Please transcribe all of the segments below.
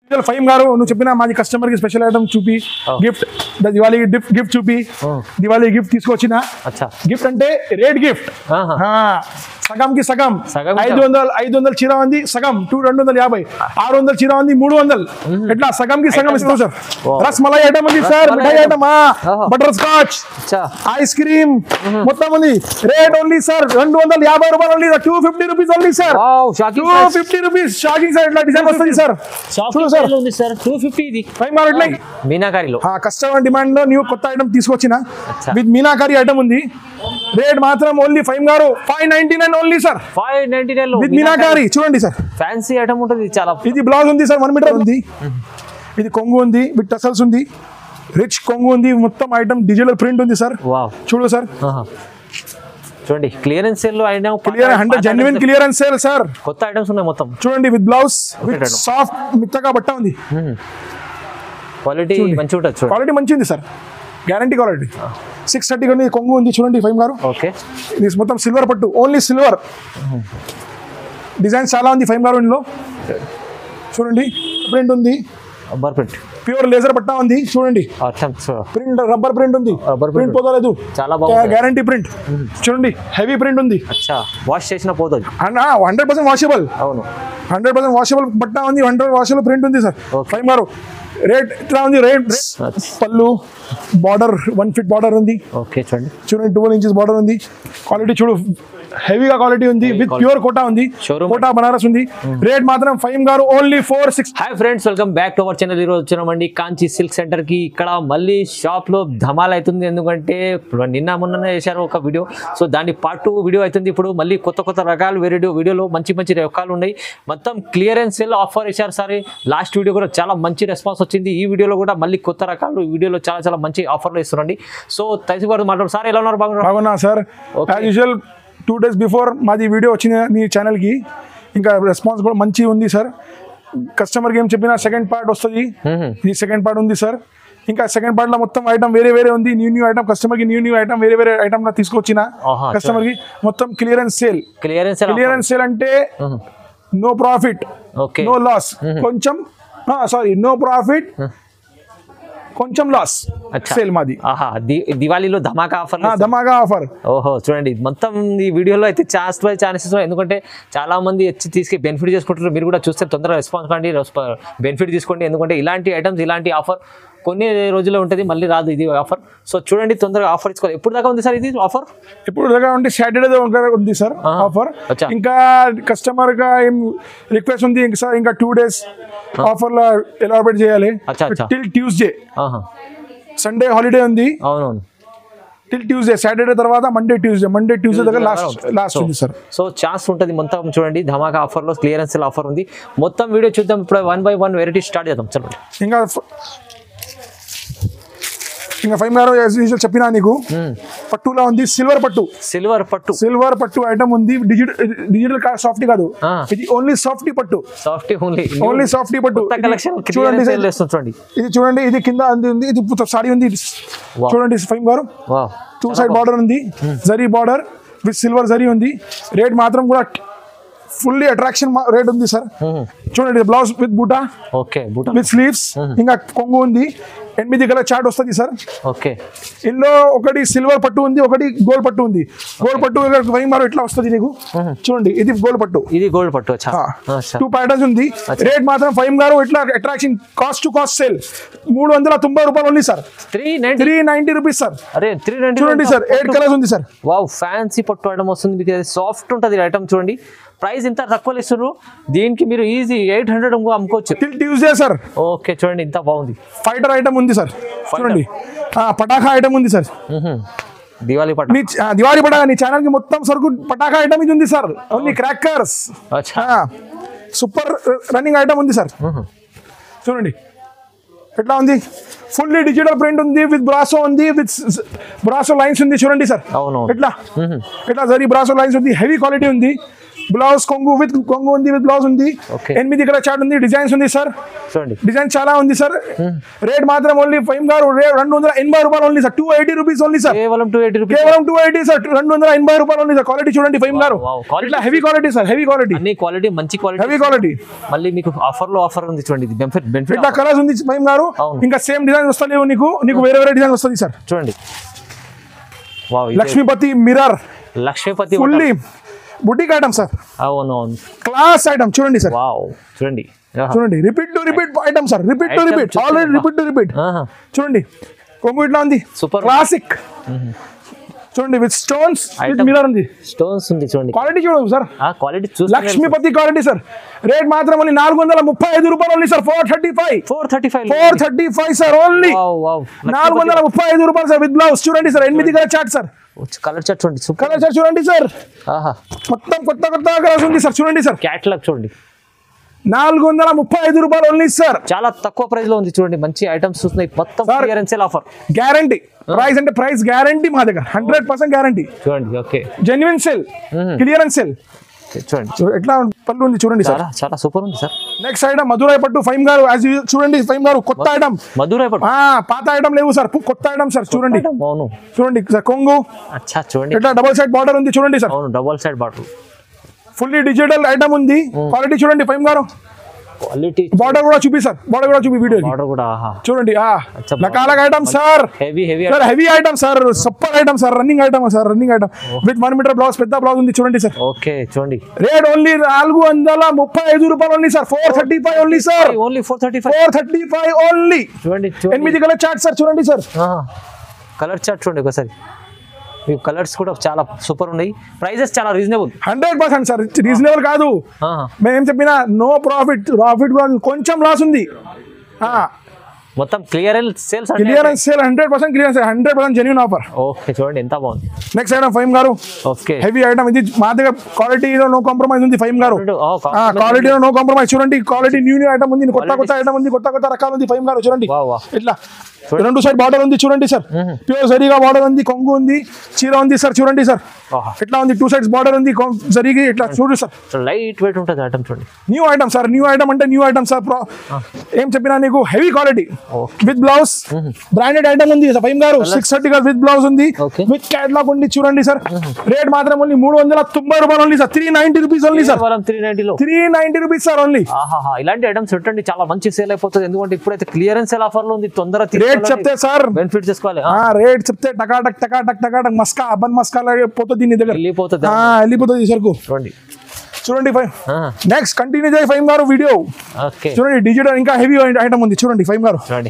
Five గారు నువ్వు చెప్పిన మాది కస్టమర్ కి స్పెషల్ ఐటమ్ చూపి గిఫ్ట్ దివాళీ గిఫ్ట్ గిఫ్ట్ చూపి Oh. దివాళీ గిఫ్ట్ తీసుకొచ్చిన అచ్చా గిఫ్ట్ అంటే రేట్ గిఫ్ట్ ఆహా. సగం కి సగం సగం కి ఐదు సగం. వందలు ఐదు వందలు చీర ఉంది సగం టూ రెండు వందల యాభై ఆరు వందలు చీర ఉంది మూడు వందలు ఎట్లా సగం కి సగం ఇస్తాం sir Wow. Rasmalai item ఉంది సార్ రస్మలై మిఠాయి item. ఐటమ్ ఆహా. బటర్ స్కాచ్ అచ్చా ఐస్ క్రీమ్ మొత్తం ఉంది రేట్ ఓన్లీ సార్ రెండు వందల యాభై రూపాయలు only two fifty rupees only sir wow shocking two fifty rupees shocking sir ఇట్లా డిజైన్ వస్తుంది సార్ చూడు సార్ ఉంది సార్ టూ ఫిఫ్టీ ఇది ఫైవ్ మార్ ఇట్లా మీనాకారిలో కస్టమర్ డిమాండ్ లో న్యూ కొత్త ఐటమ్ తీసుకొచ్చిన అచ్చా. విత్ మీనాకారి ఐటమ్ ఉంది రేట్ మాత్రం ఓన్లీ ఫైవ్ గారు five ninety nine only sir five ninety nine లో విత్ మీనాకారి చూడండి సార్ ఫ్యాన్సీ ఐటమ్ ఉంటుంది చాలా ఇది బ్లౌజ్ ఉంది సార్ వన్ మీటర్ ఉంది ఇది కొంగు ఉంది విత్ టసల్స్ ఉంది రిచ్ కొంగు ఉంది మొత్తం ఐటమ్ డిజిటల్ ప్రింట్ ఉంది సార్ వావ్ చూడు సార్ ఆహా. చూడండి క్లియరెన్స్ సేల్ లో అయినా clear hundred genuine clear and sale sir కొత్త ఐటమ్స్ ఉన్నాయి మొత్తం చూడండి with blouse with item. Soft మిత్తగా బట్ట ఉంది క్వాలిటీ మంచి ఉంటుంది చూడండి క్వాలిటీ మంచి ఉంది sir guarantee quality six thirty ఉంది కొంగు ఉంది చూడండి ఫైవ్ గారు ఓకే ఇది మొత్తం సిల్వర్ పట్టు ఓన్లీ సిల్వర్ డిజైన్స్ చాలా ఉంది ఫైవ్ గారు ఇందులో చూడండి ప్రింట్ ఉంది రబ్బర్ ప్రింట్ ప్యూర్ లేజర్ పట్టా ఉంది చూడండి అచ్చా ప్రింట్ రబ్బర్ ప్రింట్ ఉంది Rubber print. ప్రింట్ పోతలేదు చాలా బాగుంది. గ్యారంటీ ప్రింట్ చూడండి హెవీ ప్రింట్ ఉంది అచ్చా వాష్ చేసిన పోతుంది హండ్రెడ్ పర్సెంట్ వాషబుల్ అవును హండ్రెడ్ పర్సెంట్ వాషబుల్ బట్టా ఉంది హండ్రెడ్ వాషబుల్ ప్రింట్ ఉంది సార్ Okay. ఫైవ్ గారు రేట్ ఇట్లా ఉంది రేట్ పళ్ళు బార్డర్ వన్ ఫిట్ బార్డర్ ఉంది ఓకే చూడండి చూడండి ట్వెల్వ్ ఇంచెస్ బార్డర్ ఉంది క్వాలిటీ చూడు హెవీగా క్వాలిటీ ఉంది విత్ ప్యూర్ కోటా ఉంది Showroom. కోటా బనారస్ ఉంది రేట్ మాత్రం ఫైవ్ గారు only four six hi friends welcome back to our channel ఈరోజు వచ్చినామండి కాంచి సిల్క్ సెంటర్ కి ఇక్కడ మళ్ళీ షాప్ లో ధమాల్ అవుతుంది ఎందుకంటే నిన్న మొన్ననే చేశారు ఒక వీడియో సో దాని పార్ట్ టూ వీడియో అవుతుంది ఇప్పుడు మళ్ళీ కొత్త కొత్త రకాలు వెరైటీ వీడియోలో మంచి మంచి రకాలు ఉన్నాయి మొత్తం క్లియరెన్స్ సేల్ ఆఫర్ ఇచ్చారు సార్ లాస్ట్ వీడియో కూడా చాలా మంచి రెస్పాన్స్ వచ్చింది ఈ వీడియోలో కూడా మళ్ళీ కొత్త రకాలు ఈ వీడియోలో చాలా చాలా మంచి ఆఫర్లు ఇస్తున్నాండి సో తసి గారు మాట్లాడు సార్ ఎలా ఉన్నారు బాగున్నారు బాగున్నా sir Okay. As usual two days before మాది వీడియో వచ్చింది నీ ఛానల్కి ఇంకా రెస్పాన్స్ కూడా మంచి ఉంది సార్ కస్టమర్కి ఏం చెప్పినా సెకండ్ పార్ట్ వస్తుంది ఇది సెకండ్ పార్ట్ ఉంది సార్ ఇంకా సెకండ్ పార్ట్ లో మొత్తం ఐటమ్ వేరే వేరే ఉంది న్యూ న్యూ ఐటమ్ కస్టమర్ కి న్యూ న్యూ ఐటమ్ వేరే వేరే ఐటమ్ లో తీసుకొచ్చిన ఆహా, కస్టమర్ కి మొత్తం clearance sale clearance clearance sale అంటే no profit okay no loss కొంచెం సారీ నో ప్రాఫిట్ కొంచెం లాస్ అచ్చా. సేల్ మాది ఆహా ది- దివాళీలో ధమాకా ఆఫర్ ఆ, ధమాగా ఆఫర్ ఓహో చూడండి మొత్తం ఈ వీడియోలో అయితే ఛాన్స్ బై ఛాన్సెస్ ఎందుకంటే చాలా మంది వచ్చి తీసుకు బెనిఫిట్ చేసుకుంటారు మీరు కూడా చూస్తే తొందరగా రెస్పాన్స్ కండి బెనిఫిట్ తీసుకోండి ఎందుకంటే ఇలాంటి ఐటమ్స్ ఇలాంటి ఆఫర్ కొన్ని రోజుల్లో ఉంటుంది మళ్ళీ రాదు ఇది ఆఫర్ సో చూడండి తొందరగా ఆఫర్ ఇచ్చుకోవాలి ఎప్పుడు దాకా ఉంది సార్ ఇది ఆఫర్ ఇప్పుడు దగ్గర ఉంటే సాటర్డే ఉంది సార్ ఆహా. ఆఫర్ అచ్చా. ఇంకా కస్టమర్ గా ఏం రిక్వెస్ట్ ఉంది ఇంకా సార్ ఇంకా టూ డేస్ ఆఫర్ లో ఎలాబరేట్ చేయాలి అచ్చా, అచ్చా. టిల్ ట్యూస్డే ఆహా సండే హాలిడే ఉంది అవునవును టిల్ ట్యూస్డే సాటర్డే తర్వాత మండే ట్యూస్డే మండే ట్యూస్డే దగ్గర లాస్ట్ లాస్ట్ ఉంది సార్ సో ఛాన్స్ ఉంటుంది మొత్తం చూడండి ధమాకా ఆఫర్లో క్లియరెన్స్ ఆఫర్ ఉంది మొత్తం వీడియో చూద్దాం ఇప్పుడు one by one variety start చేద్దాం చెప్పండి ఇంకా ఫ- ఇంకా ఫైవ్ గారు as usual చెప్పినా నీకు పట్టులా ఉంది సిల్వర్ పట్టు సిల్వర్ పట్టు సిల్వర్ పట్టు ఐటమ్ ఉంది డిజిటల్ డిజిటల్ సాఫ్టీ కాదు ఆ. ఇది ఓన్లీ సాఫ్టీ పట్టు సాఫ్ట్ ఓన్లీ ఓన్లీ సాఫ్టీ పట్టు కొత్త ఇది కలెక్షన్ చూడండి సేల్ చేస్తుంది చూడండి ఇది చూడండి ఇది కింద అంది ఉంది ఇది సారీ ఉంది ఇది Wow. చూడండి ఫైవ్ గారు వా టూ సైడ్ బార్డర్ ఉంది zari border with silver zari ఉంది రేట్ మాత్రం కూడా ఫుల్లీ అట్రాక్షన్ రేట్ ఉంది సార్ చూడండి బ్లౌజ్ విత్ బూటా ఓకే బూట విత్ స్లీవ్స్ ఇంకా కొంగు ఉంది ఎనిమిది కలర్ చార్ట్ వస్తుంది సార్ ఓకే ఇందులో ఒకటి సిల్వర్ పట్టు ఉంది ఒకటి గోల్డ్ పట్టు ఉంది గోల్డ్ పట్టు ఫైవ్ మారు ఎట్లా వస్తుంది నీకు చూడండి ఇది గోల్డ్ పట్టు ఇది గోల్డ్ పట్టు అచ్చా అచ్చా. టూ ప్యాటర్న్స్ ఉంది రేట్ మాత్రం ఫైవ్ గారు ఇట్లా attraction cost to cost sale మూడు వందల తొంభై రూపాయలు ఉంది sir three ninety three ninety rupees sir అరే త్రీ నైన్టీ చూడండి సార్ ఎయిట్ కలర్స్ ఉంది సార్ వావ్ ఫ్యాన్సీ పట్టు ఐటమ్ వస్తుంది మీకు సాఫ్ట్ ఉంటుంది ఐటమ్ చూడండి ప్రైస్ ఇంత తక్కువ ఇస్తున్నారు దీనికి మీరు ఈజీ ఎయిట్ హండ్రెడ్ అమ్ముకోవచ్చు టిల్ ట్యూస్డే సార్ ఓకే చూడండి ఇంత బాగుంది ఫైటర్ ఐటమ్ ఉంది సార్ చూడండి ఆ, పటాకా ఐటమ్ ఉంది సార్ మ్హూ. దివాళీ పట్టు నీ ఆ, దివాళీ పటాకా నీ ఛానల్ కి మొత్తం సరుకు పటాకా ఐటమ్ ఇది ఉంది సార్ ఓన్లీ క్రాకర్స్ అచ్చా సూపర్ రన్నింగ్ ఐటమ్ ఉంది సార్ మ్హూ. చూడండి ఎట్లా ఉంది ఫుల్లీ డిజిటల్ ప్రింట్ ఉంది విత్ బ్రాసో ఉంది విత్ బ్రాసో లైన్స్ ఉంది చూడండి సార్ అవును. ఎట్లా మ్హూ. ఎట్లా జరీ బ్రాసో లైన్స్ ఉంది హెవీ క్వాలిటీ ఉంది బ్లౌజ్ కొంగు విత్ కొంగు ఉంది విత్ బ్లౌజ్ ఉంది Okay. ఎనిమిది ఇక్కడ చాట్ ఉంది డిజైన్స్ ఉంది సార్ చూడండి డిజైన్ చాలా ఉంది సార్ రేట్ మాత్రం ఓన్లీ ఫైవ్ గారు రే- రెండు వందల ఎనభై రూపాయలు only sir two eighty rupees only sir కేవలం టూ ఎయిటీ రూపీస్ కేవలం టూ ఎయిటీ సార్ రెండు వందల ఎనభై రూపాయలు ఓన్లీ సార్ క్వాలిటీ చూడండి ఫైవ్ గారు wow. Quality ఇట్లా heavy quality sir heavy quality అన్ని క్వాలిటీ మంచి క్వాలిటీ హెవీ క్వాలిటీ మళ్ళీ మీకు ఆఫర్ లో ఆఫర్ ఉంది చూడండి ఇది బెనిఫిట్ బెనిఫిట్ ఇట్లా కలర్స్ ఉంది ఫైవ్ గారు అవును. ఇంకా సేమ్ డిజైన్ వస్తలేవు నీకు నీకు వేరే వేరే డిజైన్ వస్తుంది సార్ చూడండి wow Lakshmipati mirror Lakshmipati fully boutique item sir అవును అవును క్లాస్ ఐటమ్ చూడండి సార్ వావ్ చూడండి ఆహా. చూడండి repeat to repeat item sir repeat to Item repeat చూడండి. ఆల్రెడీ రిపీట్ టు రిపీట్ ఆహా. చూడండి కొంగు ఇట్లా ఉంది Super. క్లాసిక్ చూడండి with stones with Item. Mirror ఉంది స్టోన్స్ ఉంది చూడండి క్వాలిటీ చూడండి సార్ ఆ క్వాలిటీ చూసి లక్ష్మీపతి క్వాలిటీ సార్ రేట్ మాత్రం ఓన్లీ నాలుగు వందల ముప్పై ఐదు రూపాయలు only sir four thirty five four thirty five four thirty five sir only wow wow నాలుగు వందల ముప్పై ఐదు రూపాయలు సార్ విత్ బ్లౌజ్ చూడండి సార్ ఎనిమిది colour chart sir colour chart చూడండి సూపర్ కలర్ చాట్ చూడండి సార్ ఆహా మొత్తం కొత్త కొత్త కలర్స్ ఉంది సార్ చూడండి సార్ క్యాట్లాగ్ చూడండి నాలుగు వందల ముప్పై ఐదు రూపాయలు ఓన్లీ సార్ చాలా తక్కువ ప్రైస్ లో ఉంది చూడండి మంచి ఐటమ్స్ చూస్తున్నాయి మొత్తం Sir. Clearance offer guarantee price అంటే ప్రైస్ గ్యారంటీ మా దగ్గర హండ్రెడ్ పర్సెంట్ గ్యారంటీ చూడండి okay genuine sale clearance sale చూడండి ఎట్లా పళ్ళు ఉంది చూడండి సార్ చాలా చాలా సూపర్ ఉంది సార్ నెక్స్ట్ ఐటమ్ మధురై పట్టు ఫైమ్ గారు యాజ్ చూడండి ఫైమ్ గారు కొత్త ఐటమ్ మధురై పట్టు పాత ఐటమ్ లేవు సార్ కొత్త ఐటమ్ సార్ చూడండి అవును చూడండి సార్ కొంగు అచ్చా చూడండి ఇట్లా డబల్ సైడ్ బార్డర్ ఉంది చూడండి సార్ అవును double side bottle fully digital item ఉంది క్వాలిటీ చూడండి ఫైమ్ గారు క్వాలిటీ బార్డర్ కూడా చూపి సార్ బార్డర్ కూడా చూపి వీడియో ఆర్డర్ కూడా ఆహా చూడండి ఆ అచ్చా, రకాల item sir heavy heavy sir heavy item sir super item sir running item sir running item with one metre blouse పెద్ద బ్లౌజ్ ఉంది చూడండి సార్ ఓకే చూడండి రేట్ ఓన్లీ నాలుగు వందల ముప్పై ఐదు రూపాయలు only sir four thirty five only sir only four thirty five four thirty five only చూడండి చూడండి ఎనిమిది కలర్ చార్ట్ సార్ చూడండి సార్ కలర్ చార్ట్ చూడండి ఒకసారి మీకు కలర్స్ కూడా చాలా సూపర్ ఉన్నాయి ప్రైజెస్ చాలా reasonable hundred percent sir reasonable కాదు మేము చెప్పిన నో ప్రాఫిట్ ప్రాఫిట్ కొంచెం లాస్ ఉంది మొత్తం clearance sales clearance sale hundred percent clearance hundred percent genuine offer okay చూడండి ఎంత బాగుంది నెక్స్ట్ ఐటమ్ ఫైమ్ గారు ఓకే హెవీ ఐటమ్ ఇది మా దగ్గర క్వాలిటీలో నో కాంప్రమైజ్ ఉంది ఫైమ్ గారు క్వాలిటీలో నో కాంప్రమైజ్ చూడండి క్వాలిటీ న్యూ న్యూ ఐటమ్ ఉంది కొత్త కొత్త ఐటమ్ ఉంది కొత్త కొత్త రకాలు ఉంది ఫైమ్ గారు చూడండి వా వా ఇట్లా రెండు సైడ్ బార్డర్ ఉంది చూడండి సార్ ప్యూర్ జరీగా బార్డర్ ఉంది కొంగు ఉంది చీర ఉంది సార్ చూడండి సార్ ఆహా. ఇట్లా ఉంది టూ సైడ్స్ బార్డర్ ఉంది కొం- జరీగి ఇట్లా చూడండి సార్ లైట్ వెయిట్ ఉంటుంది ఐటమ్ చూడండి new item sir new item అంటే న్యూ ఐటమ్ సార్ pro- ఏం చెప్పినా నీకు heavy quality with blouse branded item ఉంది ఫైమ్ గారు సిక్స్ థర్టీ గారు విత్ బ్లౌజ్ ఉంది Okay. విత్ క్యాట్లాగ్ ఉంది చూడండి సార్ రేట్ మాత్రం ఓన్లీ మూడు వందల తొంభై రూపాయలు only sir three ninety rupees only sir కేవలం త్రీ నైన్టీలో three ninety rupees sir only ఆహాహా ఇలాంటి ఐటమ్స్ పెట్టండి చాలా మంచి సేల్ అయిపోతుంది ఎందుకంటే ఇప్పుడైతే క్లియరెన్స్ సేల్ ఆఫర్ లో ఉంది తొందర రేట్ చెప్తే సార్ బెనిఫిట్ చేసుకోవాలి ఆ, రేట్ చెప్తే టకాటక్ టకాటక్ టకాటక్ మస్కా అబ్బన్ మస్కా లాగే పోతుంది నీ దగ్గర వెళ్ళిపోతుంది ఆ, వెళ్ళిపోతుంది ఈ సరుకు చూడండి చూడండి ఫైవ్ ఆ, నెక్స్ట్ కంటిన్యూ చేయి ఫైవ్ గారు వీడియో ఓకే చూడండి డిజిటల్ ఇంకా హెవీ ఐటమ్ ఉంది చూడండి ఫైవ్ గారు చూడండి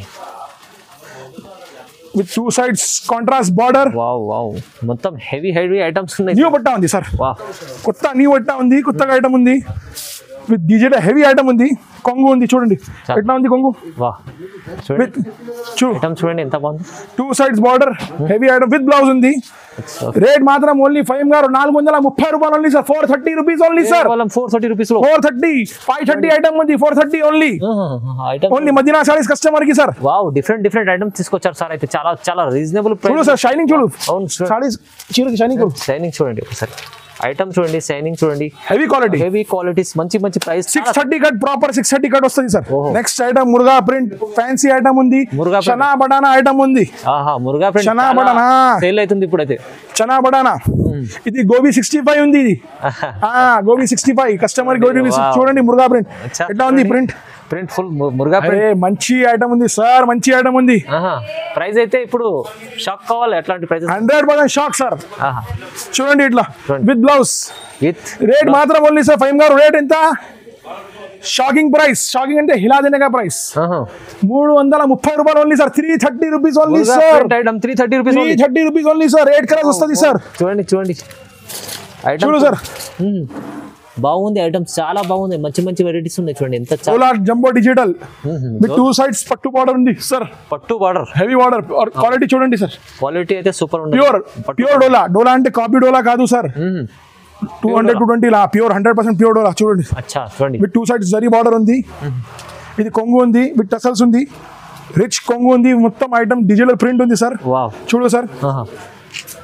with two sides contrast border wow wow మొత్తం హెవీ హెవీ ఐటమ్స్ ఉన్నాయి న్యూ బట్ట ఉంది సార్ వా కొత్త న్యూ బట్ట ఉంది కొత్తగా ఐటమ్ ఉంది విత్ డిజిటల్ హెవీ ఐటమ్ ఉంది కొంగు ఉంది చూడండి ఎట్లా ఉంది కొంగు వా చూడండి విత్ చూ ఐటమ్ చూడండి ఎంత బాగుంది two sides border heavy item with blouse ఉంది రేట్ మాత్రం ఓన్లీ ఫైవ్ గారు నాలుగు వందల ముప్పై రూపాయలు only sir four thirty rupees only sir కేవలం ఫోర్ థర్టీ రూపీస్ లో four thirty five thirty item ఉంది four thirty only item only Madina sarees customer కి sir wow different different items తీసుకొచ్చారు సార్ అయితే చాలా చాలా రీజనబుల్ చూడు ప్రైస్ సార్ షైనింగ్ చూడు అవును సార్ సారీస్ చీరకి షైనింగ్ చూడు షైనింగ్ చూడండి ఒకసారి ఐటమ్ చూడండి షైనింగ్ చూడండి హెవీ క్వాలిటీ హెవీ క్వాలిటీస్ మంచి మంచి price six thirty cut proper six thirty cut వస్తుంది సార్ ఓహో. Next item Muruga print fancy item ఉంది మురుగా print. చనా బడానా ఐటమ్ ఉంది ఆహా మురుగా చనా బడానా. సేల్ అవుతుంది ఇప్పుడైతే చనా బడానా ఇది గోబీ సిక్స్టీ ఫైవ్ ఉంది ఇది ఆ Gobi sixty five customer Gobi Wow. చూడండి మురుగా ప్రింట్ ఎట్లా ఉంది ప్రింట్ ప్రింట్ ఫుల్ మురుగా అరే ప్రింట్ మంచి ఐటమ్ ఉంది సార్ మంచి ఐటమ్ ఉంది ఆహా ప్రైస్ అయితే ఇప్పుడు షాక్ కావాలి ఎట్లాంటి prices hundred percent shock sir ఆహా చూడండి ఇట్లా చూడండి. విత్ బ్లౌజ్ విత్ రేట్ మాత్రం ఓన్లీ సార్ ఫైవ్ గారు రేట్ ఎంత షాకింగ్ ప్రైస్ షాకింగ్ అంటే హిలాదినగా ప్రైస్ ఆహా మూడు వందల ముప్పై రూపాయలు only sir three thirty rupees only Muruga sir print item three thirty rupees three thirty rupees only sir rate colours వస్తుంది సార్ చూడండి చూడండి ఐటమ్ చూడు సార్ బాగుంది ఐటమ్స్ చాలా బాగుంది మంచి మంచి వెరైటీస్ ఉన్నాయి చూడండి ఎంత చాలా solar jumbo digital with two sides పట్టు బార్డర్ ఉంది సార్ పట్టు బార్డర్ హెవీ బార్డర్ క్వాలిటీ చూడండి సార్ క్వాలిటీ అయితే సూపర్ ఉంది ప్యూర్ ప్యూర్ డోలా డోలా అంటే కాపీ డోలా కాదు sir two hundred two twenty లా pure hundred percent pure dola చూడండి అచ్చా చూడండి with two sides zari border ఉంది ఇది కొంగు ఉంది విత్ టసల్స్ ఉంది రిచ్ కొంగు ఉంది మొత్తం ఐటమ్ డిజిటల్ ప్రింట్ ఉంది సార్ వావ్ చూడు సార్ ఆహా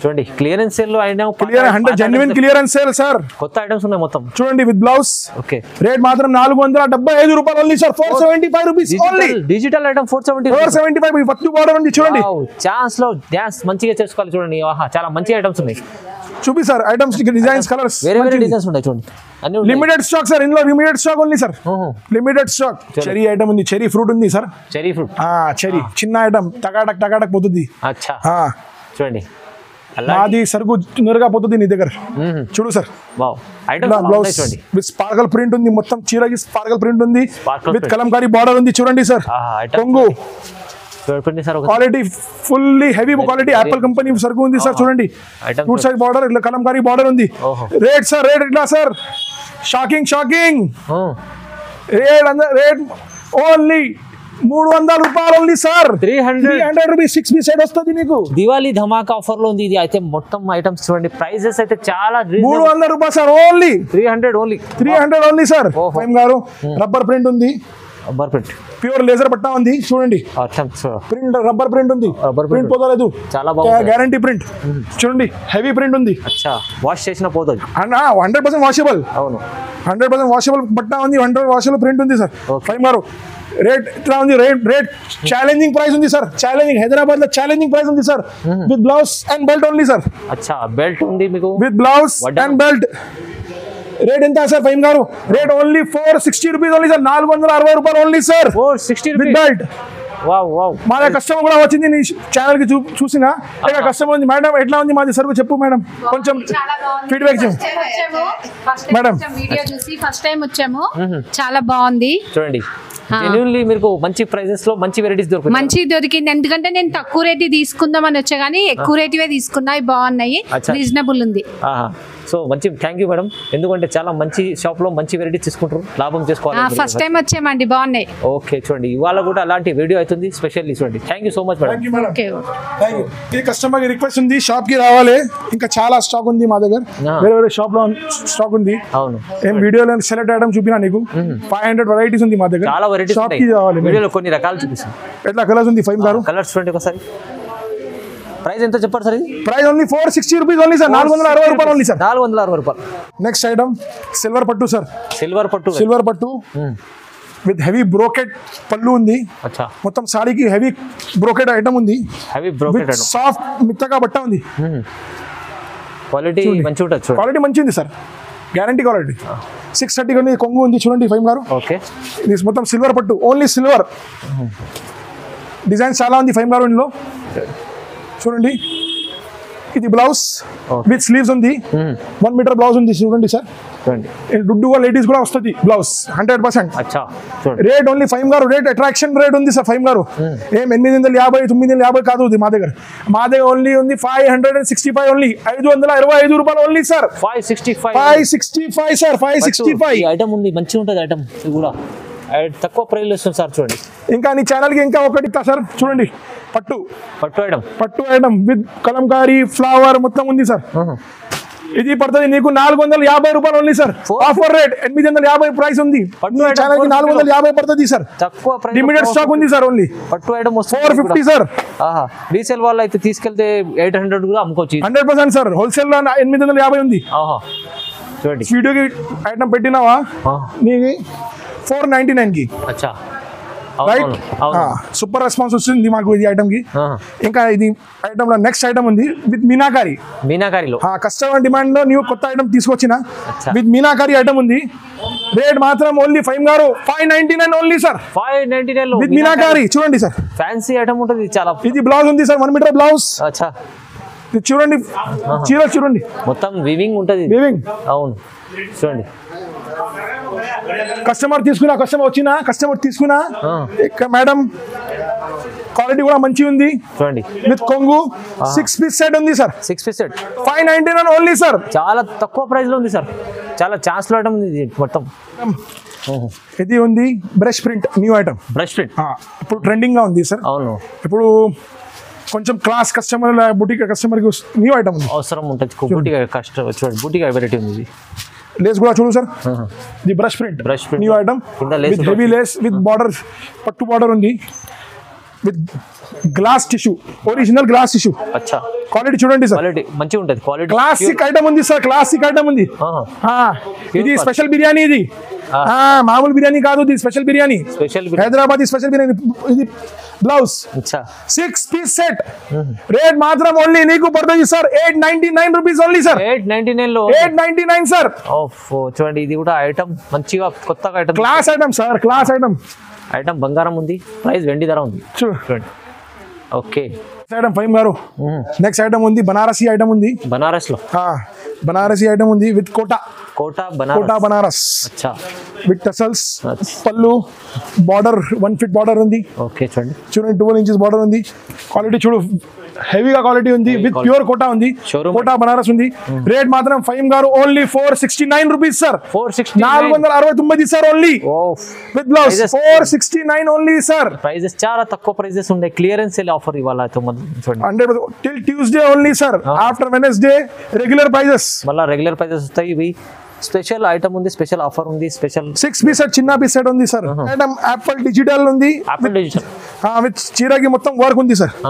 చూడండి క్లియరెన్స్ సేల్ లో అయినా clear hundred genuine clearance sale sir కొత్త ఐటమ్స్ ఉన్నాయి మొత్తం చూడండి విత్ బ్లౌజ్ ఓకే రేట్ మాత్రం నాలుగు వందల డెబ్బై ఐదు రూపాయలు only sir four seventy five rupees only digital digital item four seventy four seventy five పట్టు బార్డర్ ఉంది చూడండి ఛాన్స్ లో డ్యాన్స్ మంచిగా చేసుకోవాలి చూడండి ఆహా చాలా మంచి ఐటమ్స్ ఉన్నాయి చూపి సార్ ఐటమ్స్ డిజైన్స్ కలర్స్ వేరే వేరే డిజైన్స్ ఉన్నాయి చూడండి అన్ని ఉన్నాయి లిమిటెడ్ స్టాక్ సార్ ఇందులో limited stock only sir limited stock cherry item ఉంది చెరీ ఫ్రూట్ ఉంది సార్ చెరీ ఫ్రూట్ ఆ చెరీ చిన్న ఐటమ్ టకాటక్ టకాటక్ పోతుంది అచ్చా ఆ, చూడండి అలా నాది సరుకు నేరుగా పోతుంది నీ దగ్గర చూడు సార్ వావ్ ఐటమ్స్ బ్లౌజ్ ఉన్నాయి చూడండి విత్ స్పార్కల్ ప్రింట్ ఉంది మొత్తం చీరకి స్పార్కల్ ప్రింట్ ఉంది Sparkle with print. Kalamkari border ఉంది చూడండి సార్ ఆహా ఐటమ్ కొంగు చూడండి సార్ ఒక quality fully heavy quality Apple company సరుకు ఉంది సార్ చూడండి Items టూ సైడ్ బార్డర్ ఇట్లా కలంకారీ బార్డర్ ఉంది ఓహో. రేట్ సార్ రేట్ ఎట్లా sir shocking shocking rate rate only మూడు వందల రూపాయలు only sir three three hundred hundred rupees six piece set వస్తుంది నీకు దివాళీ ధమాకా ఆఫర్ లో ఉంది ఇది అయితే మొత్తం ఐటమ్స్ చూడండి ప్రైజెస్ అయితే చాలా మూడు వందల రూపాయలు sir only three hundred only three hundred only sir ఓహో. ఫైమ్ గారు రబ్బర్ ప్రింట్ ఉంది రబ్బర్ ప్రింట్ ప్యూర్ లేజర్ పట్టా ఉంది చూడండి ఐటమ్స్ ప్రింట్ రబ్బర్ ప్రింట్ ఉంది Rubber print. ప్రింట్ పోతలేదు చాలా బాగుంది. గ్యారంటీ ప్రింట్ చూడండి హెవీ ప్రింట్ ఉంది అచ్చా వాష్ చేసిన పోతుంది హండ్రెడ్ పర్సెంట్ వాషబుల్ అవును హండ్రెడ్ పర్సెంట్ వాషబుల్ బట్టా ఉంది హండ్రెడ్ వాషబుల్ ప్రింట్ ఉంది సార్ Okay. ఫైవ్ గారు రేట్ ఇట్లా ఉంది రేట్ రేట్ ఛాలెంజింగ్ ప్రైస్ ఉంది సార్ ఛాలెంజింగ్ హైదరాబాద్ లో ఛాలెంజింగ్ ప్రైస్ ఉంది sir with blouse and belt only sir అచ్చా బెల్ట్ ఉంది మీకు విత్ బ్లౌజ్ వడ్డా- అండ్ బెల్ట్ రేట్ ఎంత sir Fahim garu rate only four sixty rupees only sir నాలుగు వందల అరవై రూపాయలు only sir four sixty with rupees belt wow wow మా కస్టమర్ కూడా వచ్చింది నీ ఛానల్ కి చూ చూసిన ఇక్కడ కస్టమర్ ఉంది మేడం ఎట్లా ఉంది మాది సరుకు చెప్పు మేడం కొంచెం చాలా బాగుంది. ఫీడ్బ్యాక్ చెప్పు First time వచ్చాము. First time madam. వచ్చాము. వీడియో చూసి ఫస్ట్ టైం వచ్చాము చాలా బాగుంది చూడండి జెన్యున్లీ మీకు మంచి ప్రైజెస్ లో మంచి వెరైటీస్ దొరుకుతాయి మంచి దొరికింది ఎందుకంటే నేను తక్కువ రేట్ తీసుకుందాం అని వచ్చా కానీ ఎక్కువ రేటువే తీసుకున్నా ఇవి బాగున్నాయి అచ్చా. రీజనబుల్ ఉంది ఆహా సో మంచి థ్యాంక్ యూ మేడం ఎందుకంటే చాలా మంచి షాప్ లో మంచి వెరైటీస్ తీసుకుంటారు లాభం చేసుకోవాలి ఫస్ట్ టైం వచ్చామండి బాగున్నాయి ఓకే చూడండి ఇవాళ కూడా అలాంటి వీడియో అవుతుంది స్పెషల్లీ చూడండి thank you so much madam thank you madam okay thank you ఇది కస్టమర్ కి రిక్వెస్ట్ ఉంది షాప్ కి రావాలి ఇంకా చాలా స్టాక్ ఉంది మా దగ్గర ఆ. వేరే వేరే షాప్ లో స్టాక్ ఉంది అవును ఏం వీడియోలో సెలెక్ట్ అయ్యడం చూపినా నీకు ఫైవ్ హండ్రెడ్ వెరైటీస్ ఉంది మా దగ్గర చాలా వెరైటీస్ షాప్ ఉంటాయి కి రావాలి వీడియోలో కొన్ని రకాలు చూపిస్తాం ఎట్లా కలర్స్ ఉంది ఫైవ్ గారు కలర్స్ చూడండి ఒకసారి ప్రైస్ ఎంత చెప్పారు సార్ ఇది price only four sixty rupees only sir నాలుగు వందల అరవై రూపాయలు ఓన్లీ సార్ నాలుగు వందల అరవై రూపాయలు నెక్స్ట్ ఐటమ్ సిల్వర్ పట్టు సార్ సిల్వర్ పట్టు సిల్వర్ పట్టు విత్ హెవీ బ్రోకెట్ పళ్ళు ఉంది అచ్చా మొత్తం సాడీకి హెవీ బ్రోకెట్ ఐటమ్ ఉంది హెవీ బ్రోకెట్ విత్ సాఫ్ట్ మిత్తగా బట్ట ఉంది క్వాలిటీ మంచిగా ఉంటుంది చూడండి క్వాలిటీ మంచి ఉంది sir guarantee quality six thirty కానీ కొంగు ఉంది చూడండి ఫైవ్ గారు ఓకే ఇది మొత్తం సిల్వర్ పట్టు ఓన్లీ సిల్వర్ డిజైన్ చాలా ఉంది ఫైవ్ గారు ఇందులో చూడండి ఇది బ్లౌజ్ Okay. విత్ స్లీవ్స్ ఉంది వన్ మీటర్ బ్లౌజ్ ఉంది చూడండి సార్ చూడండి డుడ్డుగా లేడీస్ కూడా వస్తుంది బ్లౌజ్ హండ్రెడ్ పర్సెంట్ అచ్చా చూడండి రేట్ ఓన్లీ ఫైవ్ గారు రేట్ అట్రాక్షన్ రేట్ ఉంది సార్ ఫైవ్ గారు ఏం ఎనిమిది వందల యాభై తొమ్మిది వందల యాభై కాదు ఇది మా దగ్గర మా దగ్గర ఓన్లీ ఉంది five hundred and sixty five only ఐదు వందల ఇరవై ఐదు రూపాయలు only sir five sixty five five sixty five sir five sixty five item ఉంది మంచిగా ఉంటుంది ఐటమ్ ఇది కూడా ఐ- తక్కువ ప్రైస్ వస్తుంది సార్ చూడండి ఇంకా నీ ఛానల్కి ఇంకా ఒకటి ఇస్తా సార్ చూడండి పట్టు పట్టు ఐటమ్ పట్టు ఐటమ్ విత్ కలంకారీ ఫ్లవర్ మొత్తం ఉంది సార్ ఇది పడుతుంది నీకు నాలుగు వందల యాభై రూపాయలు only sir Four- offer rate ఎనిమిది వందల యాభై ప్రైస్ ఉంది పట్టు నీ item ఛానల్ కి four నాలుగు వందల యాభై పడుతుంది సార్ తక్కువ ప్రైస్ లిమిటెడ్ స్టాక్ ఉంది సార్ ఓన్లీ పట్టు ఐటమ్ వస్తుంది ఫోర్ ఫిఫ్టీ సార్ ఆహా రీసేల్ వాళ్ళు అయితే తీసుకెళ్తే ఎయిట్ హండ్రెడ్ కూడా అమ్ముకోవచ్చు ఇది. హండ్రెడ్ పర్సెంట్ సార్ హోల్సేల్ లో ఎనిమిది వందల యాభై ఉంది ఆహా చూడండి వీడియోకి ఐటమ్ పెట్టినావా ఆ, నీకు ఫోర్ నైన్టీ నైన్ కి అచ్చా రైట్ అవును అవును సూపర్ రెస్పాన్స్ వస్తుంది మాకు ఇది ఐటమ్ కి ఆహా. ఇంకా ఇది ఐటమ్ లో నెక్స్ట్ ఐటమ్ ఉంది విత్ మీనాకారి మీనాకారిలో కస్టమర్ డిమాండ్ లో న్యూ కొత్త ఐటమ్ తీసుకొచ్చిన అచ్చా. విత్ మీనాకారి ఐటమ్ ఉంది రేట్ మాత్రం ఓన్లీ ఫైవ్ గారు five ninety nine only sir five ninety nine లో విత్ మీనాకారి చూడండి సార్ ఫ్యాన్సీ ఐటమ్ ఉంటుంది చాలా ఇది బ్లౌజ్ ఉంది సార్ వన్ మీటర్ బ్లౌజ్ అచ్చా ఇది చూడండి చీర చూడండి మొత్తం వివింగ్ ఉంటుంది వీవింగ్ అవును చూడండి కస్టమర్ తీసుకున్నా కస్టమర్ వచ్చినా కస్టమర్ తీసుకున్నా ఆ. ఇక మేడం క్వాలిటీ కూడా మంచి ఉంది చూడండి విత్ కొంగు సిక్స్ పీస్ సెట్ ఉంది sir six piece set five ninety nine only sir చాలా తక్కువ ప్రైస్ లో ఉంది సార్ చాలా ఛాన్స్ లో ఐటమ్ ఉంది ఇది మొత్తం ఇది ఉంది brush print new item brush print ఇప్పుడు ట్రెండింగ్ గా ఉంది సార్ అవును ఇప్పుడు కొంచెం క్లాస్ కస్టమర్ బుటిక్ కస్టమర్ కి న్యూ ఐటమ్ ఉంది అవసరం ఉంటుంది బూటిగా కష్టం చూడండి బూటిగా వెరైటీ ఉంది ఇది లేస్ కూడా చూడు సార్ ఇది brush print Brush print. New item కింద lace విత్ కూడా హెవీ లేస్ విత్ బార్డర్ పట్టు బార్డర్ ఉంది with glass tissue original glass tissue అచ్చా క్వాలిటీ చూడండి సార్ క్వాలిటీ మంచిగా ఉంటుంది క్వాలిటీ క్లాసిక్ ఐటమ్ ఉంది సార్ క్లాసిక్ ఐటమ్ ఉంది ఆ, ఇది స్పెషల్ బిర్యానీ ఇది ఆ, మామూలు బిర్యానీ కాదు ఇది special biryani special Hyderabad special biryani ఇది బ్లౌజ్ అచ్చా సిక్స్ పీస్ సెట్ రేట్ మాత్రం ఓన్లీ నీకు పడుతుంది sir eight ninety nine rupees only sir eight ninety nine లో eight ninety nine sir off చూడండి ఇది కూడా ఐటమ్ మంచిగా కొత్తగా item class item sir class item item బంగారం ఉంది ప్రైస్ వెండి ధర ఉంది చూడు చూడండి ఓకే ఐటమ్ ఫైవ్ గారు నెక్స్ట్ ఐటమ్ ఉంది బనారసి ఐటమ్ ఉంది బనారస్ లో ఆ, బనారసి ఐటమ్ ఉంది విత్ కోటా కోటా కోటా బనారస్ బనారస్ అచ్చా విత్ టసల్స్ అచ్చా. పళ్ళు బార్డర్ వన్ ఫిట్ బార్డర్ ఉంది ఓకే చూడండి చూడండి ట్వెల్వ్ ఇంచెస్ బార్డర్ ఉంది క్వాలిటీ చూడు హెవీగా క్వాలిటీ ఉంది విత్ ప్యూర్ కోటా ఉంది Showroom. కోటా బనారస్ ఉంది రేట్ మాత్రం ఫైవ్ గారు only four sixty nine rupees sir four sixty నాలుగు వందల అరవై తొమ్మిది sir only off with blouse Prices- four sixty nine only sir prices చాలా తక్కువ ప్రైజెస్ ఉండే క్లియరెన్స్ సేల్ ఆఫర్ ఇవాళ తొమ్మిది చూడండి hundred till Tuesday only sir after Wednesday regular prices మళ్ళీ రెగ్యులర్ ప్రైజెస్ వస్తాయి ఇవి స్పెషల్ ఐటమ్ ఉంది స్పెషల్ ఆఫర్ ఉంది స్పెషల్ సిక్స్ పీస్ సెట్ చిన్న పీస్ సెట్ ఉంది సార్ ఐటమ్ యాపిల్ డిజిటల్ ఉంది యాపిల్ డిజిటల్ విత్ చీరకి మొత్తం వర్క్ ఉంది సార్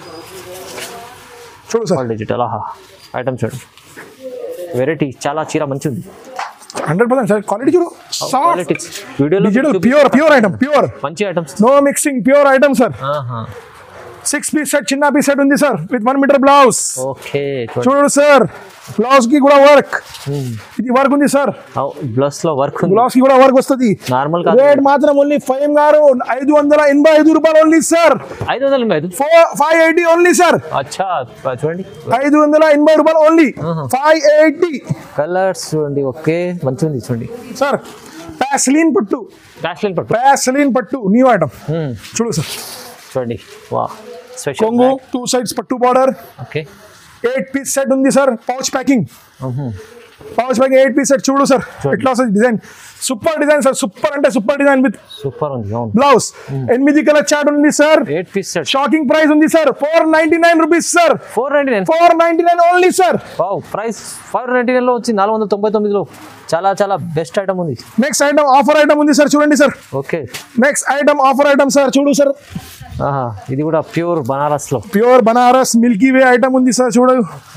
చూడు సార్ డిజిటల్ ఆహా ఐటమ్ చూడండి వెరైటీ చాలా చీర మంచి ఉంది హండ్రెడ్ పర్సెంట్ సార్ క్వాలిటీ చూడు సాఫ్ట్ క్వాలిటీ వీడియోలో digital pure pure item pure మంచి items no mixing pure item sir six piece set చిన్న పీస్ సెట్ ఉంది sir with one metre blouse okay చూడు సార్ బ్లౌజ్ కి కూడా వర్క్ ఇది work ఉంది సార్ బ్లస్ లో వర్క్ ఉంది బ్లౌజ్ కి కూడా వర్క్ వస్తుంది నార్మల్ కాదు రేట్ మాత్రం ఓన్లీ ఫైవ్ గారు ఐదు వందల ఎనభై ఐదు రూపాయలు ఓన్లీ సార్ ఐదు వందల ఐదు four five eighty only sir అచ్చా చూడండి ఐదు వందల ఎనభై రూపాయలు ఓన్లీ ఫైవ్ ఎయిటీ కలర్స్ చూడండి ఓకే మంచిగా ఉంది చూడండి సార్ ప్యాస్లీన్ పట్టు ఫ్యాషన్ పట్టు ప్యాస్లీన్ పట్టు న్యూ ఐటమ్ Hmm. చూడు సార్ చూడండి వా స్పెషల్ కొంగు టూ సైడ్స్ పట్టు border okay eight piece set ఉంది sir pouch packing pouch packing eight piece set చూడు సార్ ఎట్లా వస్తుంది design super design sir super అంటే సూపర్ డిజైన్ విత్ సూపర్ ఉంది అవును బ్లౌజ్ ఎనిమిది కలర్ చార్ట్ ఉంది sir eight piece set shocking price ఉంది sir four ninety nine rupees sir four ninety nine four ninety nine only sir wow price four ninety నైన్లో వచ్చి నాలుగు వందల తొంభై తొమ్మిదిలో చాలా చాలా బెస్ట్ ఐటమ్ ఉంది నెక్స్ట్ ఐటమ్ ఆఫర్ ఐటమ్ ఉంది సార్ చూడండి sir okay next item offer item sir చూడు సార్ ఆహా ఇది కూడా ప్యూర్ బనారస్లో pure Banaras milky way item ఉంది సార్ చూడు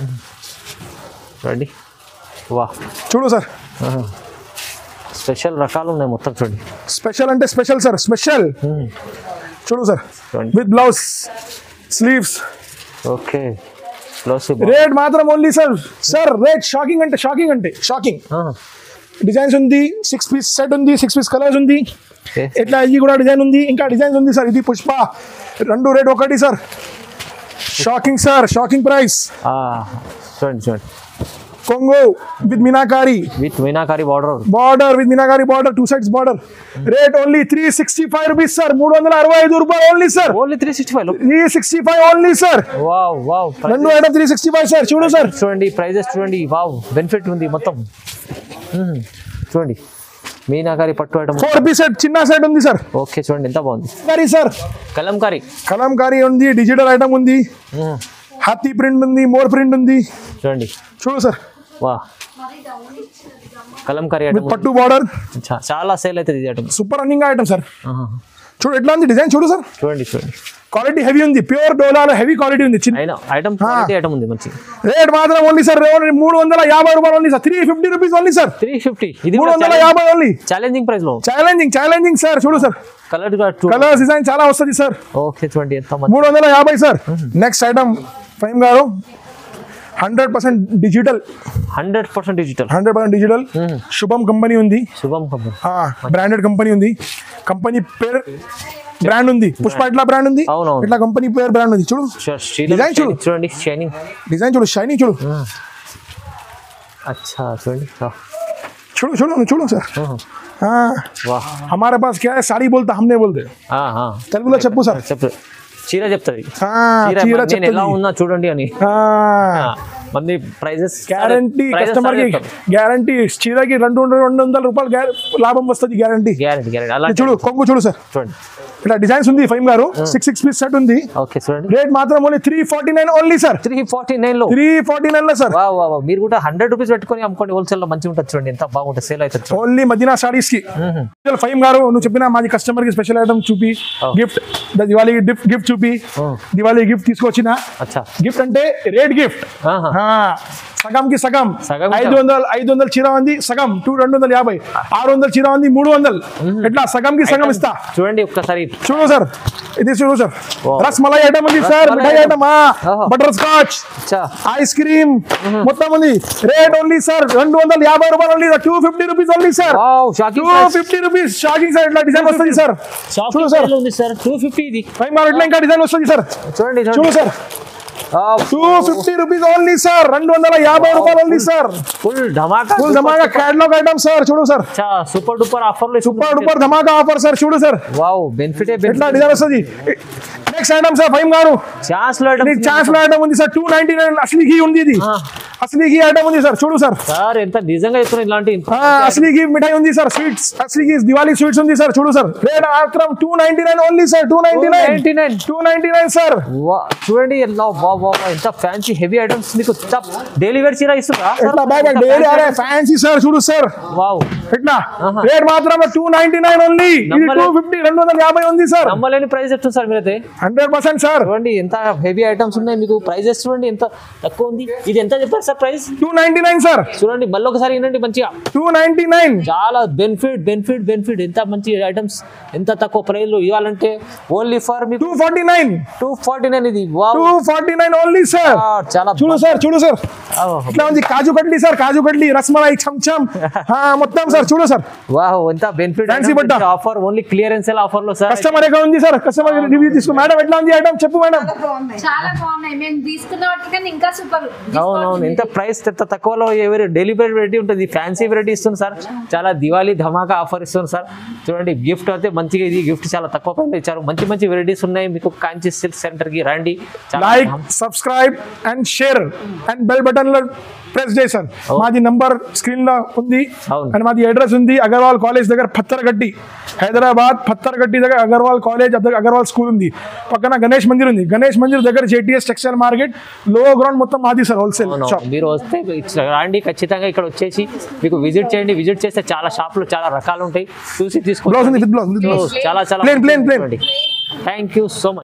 చూడండి వా చూడు సార్ స్పెషల్ రకాలు ఉన్నాయి మొత్తం చూడండి స్పెషల్ అంటే స్పెషల్ సార్ స్పెషల్ చూడు సార్ చూడండి with blouse sleeves okay close rate మాత్రం only sir sir rate shocking అంటే షాకింగ్ అంటే షాకింగ్ డిజైన్స్ ఉంది సిక్స్ పీస్ సెట్ ఉంది సిక్స్ పీస్ కలర్స్ ఉంది ఓకే ఇట్లా ఇది కూడా డిజైన్ ఉంది ఇంకా డిజైన్స్ ఉంది సార్ ఇది పుష్ప రెండు రేట్ ఒకటి sir shocking sir shocking price చూడండి చూడండి కొంగు with meenakari with meenakari border border with meenakari border two sides border rate only three sixty five rupees sir మూడు వందల అరవై ఐదు రూపాయలు only sir only three sixty five three sixty five only sir wow wow రెండు item three sixty five sir చూడు sir చూడండి prices చూడండి wow benefit ఉంది మొత్తం మ్మ్. చూడండి మీనాకారి పట్టు ఐటమ్ ఫోర్ పీస్ సెట్ చిన్న సెట్ ఉంది సార్ ఓకే చూడండి ఎంత బాగుంది కారీ సార్ కలంకారీ కలంకారీ ఉంది డిజిటల్ ఐటమ్ ఉంది మ్మ్. హాతీ ప్రింట్ ఉంది మోర్ ప్రింట్ ఉంది చూడండి చూడు సార్ వా కలంకారీ విత్ ఐటమ్ పట్టు బార్డర్ చాలా సేల్ అవుతుంది ఇది item super running item sir చూడు ఎట్లా ఉంది డిజైన్ చూడు సార్ చూడండి చూడండి క్వాలిటీ హెవీ ఉంది ప్యూర్ డోలాలో హెవీ క్వాలిటీ ఉంది చిన్న అయినా ఐటమ్ క్వాలిటీ ఐటమ్ ఉంది మంచి రేట్ మాత్రం ఓన్లీ సార్ మూడు వందల యాభై రూపాయలు only sir three fifty rupees only sir three fifty ఇది మూడు వందల యాభై ఓన్లీ ఛాలెంజింగ్ ప్రైస్ లో ఛాలెంజింగ్ ఛాలెంజింగ్ సార్ చూడు సార్ కలర్ కలర్స్ డిజైన్ చాలా వస్తుంది సార్ ఓకే చూడండి ఎంత మంచి మూడు వందల యాభై సార్ నెక్స్ట్ ఐటమ్ ఫైమ్ గారు hundred percent digital hundred percent digital hundred percent digital Shubham company ఉంది శుభం కంపెనీ బ్రాండెడ్ కంపెనీ ఉంది కంపెనీ పేరు బ్రాండ్ ఉంది పుష్ప ఇట్లా బ్రాండ్ ఉంది అవునవును. ఇట్లా కంపెనీ పేరు బ్రాండ్ ఉంది చూడు Design చూడు. చూడండి షైనింగ్ డిజైన్ చూడు షైనీ చూడు అచ్చా చూడండి చూడు చూడు చూడు సార్ हाँ, వాహ్ हमारे पास क्या है साड़ी बोलता हमने बोलते తెలుగులో చెప్పు సార్ చెప్పు చీర చెప్తుంది हाँ, చీర చీర నేను ఎలా చెప్తుంది ఉన్నా చూడండి అని हाँ, మంది ప్రైజెస్ గ్యారంటీ కస్టమర్ కి గ్యారంటీ చీరకి రెండు రెండు వందల రూపాయలు గ్యార- లాభం వస్తుంది గ్యారంటీ గ్యారెంటీ గ్యారెంటీ అలా చూడు కొంగు చూడు సార్ చూడండి ఇట్లా డిజైన్స్ ఉంది ఫైమ్ గారు సిక్స్ సిక్స్ పీస్ సెట్ ఉంది ఓకే చూడండి రేట్ మాత్రం only three forty nine only sir three forty nine లో త్రీ ఫార్టీ నైన్ లో సార్ వా వా వా. మీరు కూడా హండ్రెడ్ రూపీస్ పెట్టుకొని అమ్ముకోండి హోల్సేల్ లో మంచిగా ఉంటుంది చూడండి ఎంత బాగుంటుంది సేల్ అవుతుంది చూడండి ఓన్లీ మదీనా సారీస్ కి ఫైమ్ గారు నువ్వు చెప్పిన మాది కస్టమర్ కి స్పెషల్ ఐటమ్ చూపి గిఫ్ట్ దివాళీ గిఫ్ట్ గిఫ్ట్ చూపి దివాళీ గిఫ్ట్ తీసుకొచ్చిన అచ్చా గిఫ్ట్ అంటే రేట్ గిఫ్ట్ ఆహా. సగం కి సగం సగం కి ఐదు సగం. వందలు ఐదు వందలు చీర ఉంది సగం టూ రెండు వందల యాభై ఆరు వందలు చీర ఉంది మూడు వందలు ఎట్లా సగం కి సగం ఇస్తా చూడండి ఒక్కసారి చూడు సార్ ఇది చూడు sir Wow. Rasmalai item ఉంది సార్ రస్ మిఠాయి మలై ఐటమ్ ఓహో. బటర్ స్కాచ్ అచ్చా ఐస్ క్రీమ్ మొత్తం ఉంది రేట్ ఓన్లీ సార్ రెండు వందల యాభై రూపాయలు only two fifty rupees only sir wow shocking two fifty rupees shocking sir ఇట్లా డిజైన్ వస్తుంది సార్ చూడు సార్ ఉంది సార్ టూ ఫిఫ్టీ ఇది ఫైవ్ మార్క్ ఇట్లా ఇంకా డిజైన్ వస్తుంది సార్ చూడండి చూడు చూడండి sir two fifty rupees only sir రెండు వందల యాభై రూపాయలు ఓన్లీ సార్ ఫుల్ ధమాకా ఫుల్ ధమాకా క్యాటలాగ్ ఐటమ్ సార్ చూడు సార్ సూపర్ డూపర్ ఆఫర్లు సూపర్ డూపర్ ధమాకా ఆఫర్ సార్ చూడు సార్ వావ్ బెనిఫిట్ ఎట్లా డిజైన్ వస్తుంది నెక్స్ట్ ఐటమ్ సార్ ఫైవ్ గారు ఛాన్స్ లో నీకు ఛాన్స్ లో ఐటమ్ ఉంది సార్ టూ నైన్టీ నైన్ అసలు ఘీ ఉంది ఇది ఆ. అసలు ఘీ ఐటమ్ ఉంది సార్ చూడు సార్ సార్ ఎంత నిజంగా చెప్తున్నా ఇలాంటి ఆ, అసలు ఘీ మిఠాయి ఉంది సార్ స్వీట్స్ అసలు ఘీ దివాళీ స్వీట్స్ ఉంది సార్ చూడు సార్ రేట్ మాత్రం two ninety nine only sir two ninety nine 299. Two ninety nine sir వా- చూడండి ఎలా వా వా వా, ఎంత ఫ్యాన్సీ హెవీ ఐటమ్స్ మీకు డైలీ వేర్ చీర ఇస్తుందా ఎట్లా బ్యాగ్ డైలీ అరే ఫ్యాన్సీ సార్ చూడు సార్ వావ్ ఎట్లా ఆహా. రేట్ మాత్రం టూ నైన్టీ నైన్ ఓన్లీ ఇది నమ్మలే- టూ ఫిఫ్టీ రెండు వందల యాభై ఉంది సార్ నమ్మలేని ప్రైస్ చెప్తుంది సార్ మీరైతే హండ్రెడ్ పర్సెంట్ సార్ చూడండి ఎంత హెవీ ఐటమ్స్ ఉన్నాయి మీకు ప్రైజెస్ చూడండి ఎంత తక్కువ ఉంది ఇది ఎంత చెప్పారు sir price two ninety nine sir చూడండి మళ్ళీ ఒకసారి వినండి మంచిగా టూ నైన్టీ నైన్ చాలా బెనిఫిట్ బెనిఫిట్ బెనిఫిట్ ఎంత మంచి ఐటమ్స్ ఎంత తక్కువ ప్రైస్ లో ఇవ్వాలంటే ఓన్లీ ఫర్ మీకు two forty nine two forty nine ఇది wow two forty nine only sir చాలా చూడు సార్ చూడు సార్ వావ్. ఇట్లా ఉంది కాజు కట్లీ సార్ కాజు కట్లీ రస్మలై చంచం మొత్తం సార్ చూడు సార్ వావ్ ఎంత బెనిఫిట్ Fancy బట్ట. ఆఫర్ ఓన్లీ క్లియరెన్స్ ఆఫర్ లో సార్ కస్టమర్ ఎక్కడ ఉంది సార్ కస్టమర్ రివ్యూ తీసుకో మేడం ఎట్లా ఉంది ఐటమ్ చెప్పు మేడం చాలా బాగున్నాయి మేము తీసుకున్న వాటికన్నా ఇంకా సూపర్ అవునవును ఎంత ప్రైస్ ఎంత తక్కువలో ఎవరి డైలీ వెరైటీ ఉంటుంది ఫ్యాన్సీ వెరైటీ ఇస్తుంది సార్ చాలా దివాళీ ధమాకా ఆఫర్ ఇస్తుంది సార్ చూడండి గిఫ్ట్ అయితే మంచిగా ఇది గిఫ్ట్ చాలా తక్కువ పైన ఇచ్చారు మంచి మంచి వెరైటీస్ ఉన్నాయి మీకు కాంచి సిల్క్ సెంటర్ కి రండి చాలా like subscribe and share and bell button లో ప్రెస్ చేయి సార్ మాది నంబర్ స్క్రీన్ లో ఉంది అవును. అండ్ మాది అడ్రస్ ఉంది అగర్వాల్ కాలేజ్ దగ్గర పత్తర్గట్టి హైదరాబాద్ పత్తర్గట్టి దగ్గర అగర్వాల్ కాలేజ్ అద- అగర్వాల్ స్కూల్ ఉంది పక్కన గణేష్ మందిర్ ఉంది గణేష్ మందిర్ దగ్గర జేటీఎస్ టెక్స్టైల్ మార్కెట్ లో గ్రౌండ్ మొత్తం మాది సార్ హోల్సేల్ అవును. షాప్ మీరు వస్తే ఇట్లా రండి ఖచ్చితంగా ఇక్కడ వచ్చేసి మీకు విజిట్ చేయండి విజిట్ చేస్తే చాలా షాపులు చాలా రకాలు ఉంటాయి చూసి బ్లౌజ్ ఉంది తీసుకోండి విత్ బ్లౌజ్ విత్ బ్లౌజ్ చాలా చాలా Plain, plain, plain. Thank you so much